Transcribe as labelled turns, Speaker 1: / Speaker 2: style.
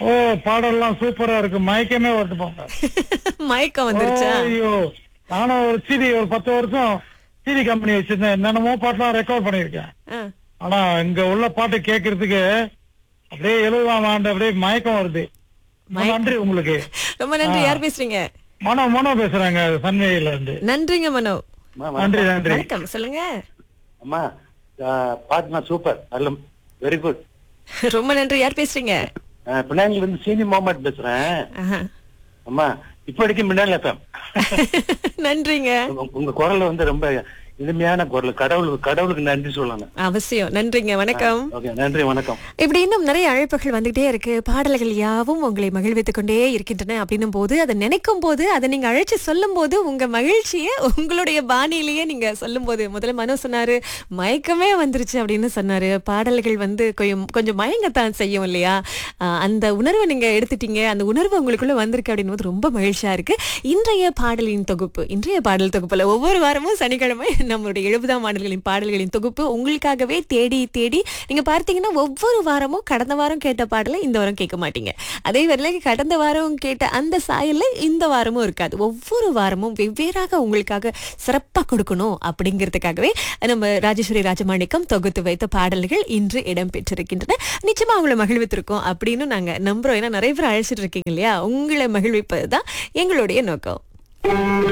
Speaker 1: ஓ பாடல்லாம் சூப்பரா இருக்கு மயக்கமே வருது போங்க
Speaker 2: மயக்கம் வந்துருச்சா
Speaker 1: ஐயோ நானும் ஒரு சிடி ஒரு பத்து வருஷம் சிடி கம்பெனி வச்சிருந்தேன் என்னென்னமோ பாட்டெல்லாம் ரெக்கார்ட் பண்ணிருக்கேன்
Speaker 2: ஆ.
Speaker 1: ஆனா இங்க உள்ள பாட்டு கேட்கறதுக்கு அப்படியே எழுபதாம் ஆண்டு அப்படியே மயக்கம் வருது ரொம்ப நன்றி உங்களுக்கு
Speaker 3: ரொம்ப நன்றி யார் பேசுறீங்க
Speaker 1: மனோ மனோ பேசுறாங்க சன்வேயில இருந்து
Speaker 3: நன்றிங்க மனோ
Speaker 1: நன்றி நன்றி
Speaker 3: வணக்கம் சொல்லுங்க
Speaker 4: அம்மா பாட்டுனா சூப்பர் நல்ல வெரி குட்
Speaker 3: ரொம்ப நன்றி யார் பேசுறீங்க
Speaker 4: பின்னாடில இருந்து சீனி முகமது பேசுறேன்
Speaker 3: ஆஹா.
Speaker 4: அம்மா இப்படிக்கு முன்னாடி எஃப்எம்
Speaker 3: நன்றிங்க
Speaker 4: உங்க குரல் வந்து ரொம்ப இனிமையான குரல் கடவுளுக்கு கடவுளுக்கு நன்றி சொல்லணும்
Speaker 3: அவசியம் நன்றிங்க வணக்கம்
Speaker 4: ஓகே நன்றி வணக்கம்
Speaker 3: இப்படி இன்னும் நிறைய அழைப்புகள் வந்துகிட்டே இருக்கு பாடல்கள் யாவும் உங்களை மகிழ்வித்துக் கொண்டே இருக்கின்றன அப்படின்னும் போது அதை நினைக்கும் போது அதை நீங்க அழைச்சு சொல்லும் போது உங்க மகிழ்ச்சியை உங்களுடைய பாணியிலேயே நீங்க சொல்லும் போது முதல்ல மனோ சொன்னாரு மயக்கமே வந்துருச்சு அப்படின்னு சொன்னாரு பாடல்கள் வந்து கொஞ்சம் கொஞ்சம் மயங்கத்தான் செய்யும் இல்லையா ஆஹ் அந்த உணர்வை நீங்க எடுத்துட்டீங்க அந்த உணர்வு உங்களுக்குள்ள வந்திருக்கு அப்படின்னு போது ரொம்ப மகிழ்ச்சியா இருக்கு இன்றைய பாடலின் தொகுப்பு இன்றைய பாடல் தொகுப்புல ஒவ்வொரு வாரமும் சனிக்கிழமை நம்மளுடைய எழுபதாம் ஆண்டுகளின் பாடல்களின் தொகுப்பு உங்களுக்காகவே தேடி தேடி நீங்க பார்த்தீங்கன்னா ஒவ்வொரு வாரமும் கடந்த வாரம் கேட்ட பாடலை இந்த வாரம் கேட்க மாட்டீங்க அதே வேளையில கடந்த வாரம் கேட்ட அந்த சாயல்ல இந்த வாரமும் இருக்காது ஒவ்வொரு வாரமும் வெவ்வேறாக உங்களுக்காக சிறப்பா கொடுக்கணும் அப்படிங்கிறதுக்காகவே நம்ம ராஜேஸ்வரி ராஜமாணிக்கம் தொகுத்து வைத்த பாடல்கள் இன்று இடம் பெற்றிருக்கின்றன நிச்சயமா உங்களை மகிழ்வித்திருக்கோம் அப்படின்னு நாங்க நம்புறோம் ஏன்னா நிறைய பேர் அழைச்சிட்டு இருக்கீங்க இல்லையா உங்களை மகிழ்விப்பது தான் எங்களுடைய நோக்கம்